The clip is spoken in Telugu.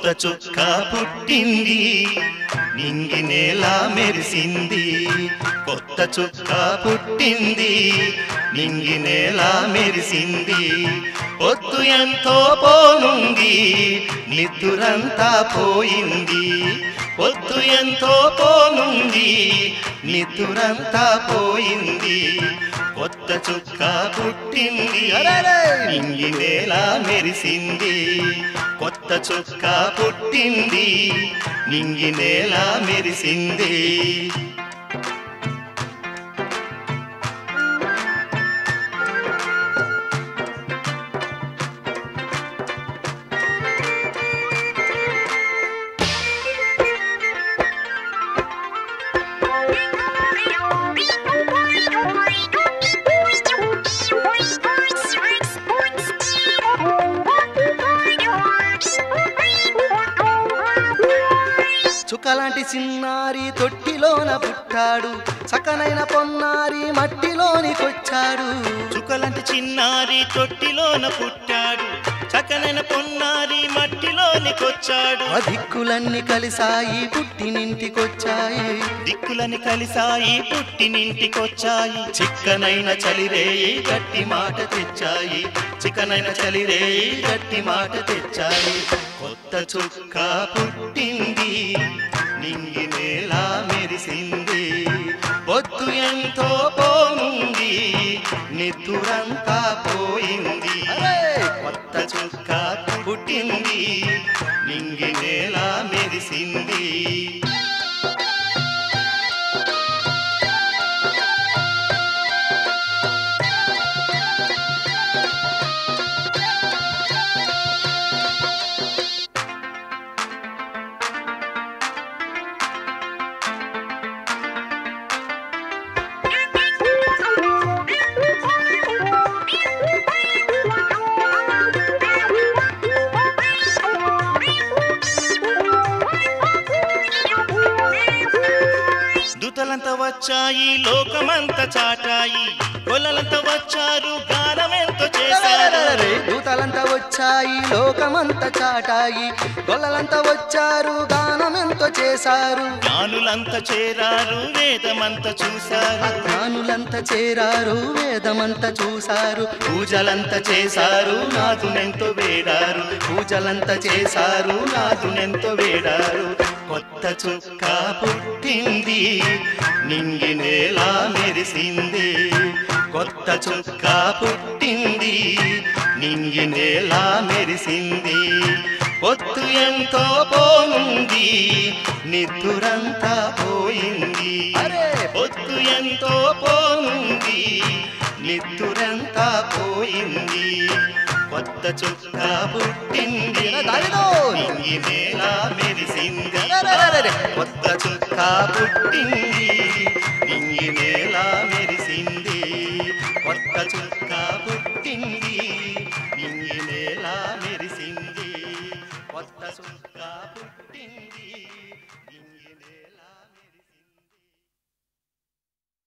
కొత్త చుక్క పుట్టింది నింగి నేల మెరిసింది కొత్త చుక్క పుట్టింది నింగి నేల మెరిసింది పొద్దు ఎంతో పోనుంది నిద్దురంతా పోయింది పొద్దు ఎంతో పోనుంది నిద్దురంతా పోయింది కొత్త చుక్క పుట్టింది అరెరే! నింగి నేల మెరిసింది కొత్త చుక్క పుట్టింది నింగి నేల మెరిసింది చుక్కలాంటి చిన్నారి తొట్టిలోన పుట్టాడు చక్కనైన పొన్నారి మట్టిలోనికొచ్చాడు చుక్కలంటి చిన్నారి తొట్టిలోన పుట్టాడు చక్కనైన పొన్నారి మట్టిలోనికొచ్చాడు ఆ దిక్కులన్నీ కలిసాయి పుట్టినింటికొచ్చాయి దిక్కులని కలిసాయి పుట్టినింటికొచ్చాయి చిక్కనైన చలిరేయి గట్టి మాట తెచ్చాయి చిక్కనైన చలిరేయి గట్టి మాట తెచ్చాయి కొత్త చుక్క పుట్టింది నింగి నేల మెరిసింది పొద్దు ఎంతో పోనుంది నిద్దురంతా పోయింది అరే! కొత్త చుక్క పుట్టింది నింగి నేల మెరిసింది దూతలంతా వచ్చాయి లోకమంతా చాటాయి కొలలంతా వచ్చారు గానమెంతో చేశారు అరెరెరెరె! దూతలంతా వచ్చాయి లోకమంతా చాటాయి గొల్లలంతా వచ్చారు గానమెంతో చేశారు జ్ఞానులంతా చేరారు వేదమంతా చూశారు జ్ఞానులంతా చేరారు వేదమంతా చూశారు పూజలంతా చేశారు నాదునెంతో వేడారు పూజలంతా చేశారు నాదునెంతో వేడారు కొత్త చుక్క పుట్టింది నింగి నేల మెరిసింది కొత్త చుక్క పుట్టింది నింగి నేల మెరిసింది పొత్తు ఎంతో పోనుంది నిద్దురంతా పోయింది అరే! పొత్తు ఎంతో పోనుంది నిద్దురంతా పోయింది కొత్త చుక్క పుట్టింది ఎరా దారిలో! నింగి నేల మెరిసింది అరెరెరెరె! కొత్త చుక్క పుట్టింది నింగి నేల మెరిసింది కొత్త చుక్క